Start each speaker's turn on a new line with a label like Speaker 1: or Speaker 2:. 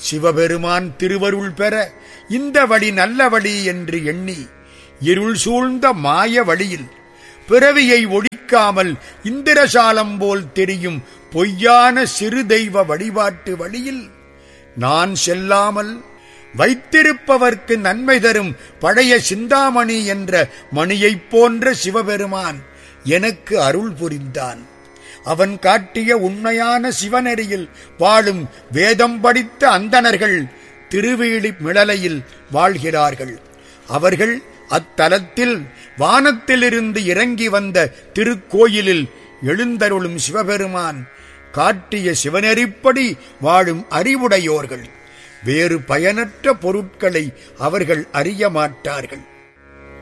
Speaker 1: சிவபெருமான் திருவருள் பெற இந்த வழி நல்ல வழி என்று எண்ணி இருள் சூழ்ந்த மாய வழியில் பிறவியை ஒழிக்காமல் இந்திரசாலம் போல் தெரியும் பொய்யான சிறு தெய்வ வழிபாட்டு வழியில் நான் செல்லாமல் வைத்திருப்பவர்க்கு நன்மை தரும் பழைய சிந்தாமணி என்ற மணியைப் போன்ற சிவபெருமான் எனக்கு அருள் புரிந்தான் அவன் காட்டிய உண்மையான சிவநெறியில் வாழும் வேதம் படித்த அந்தணர்கள் திருவேலி மிளலையில் வாழ்கிறார்கள் அவர்கள் அத்தலத்தில் வானத்திலிருந்து இறங்கி வந்த திருக்கோயிலில் எழுந்தருளும் சிவபெருமான் காட்டிய சிவநெறிப்படி வாழும் அறிவுடையோர்கள் வேறு பயனற்ற பொருட்களை அவர்கள் அறிய மாட்டார்கள்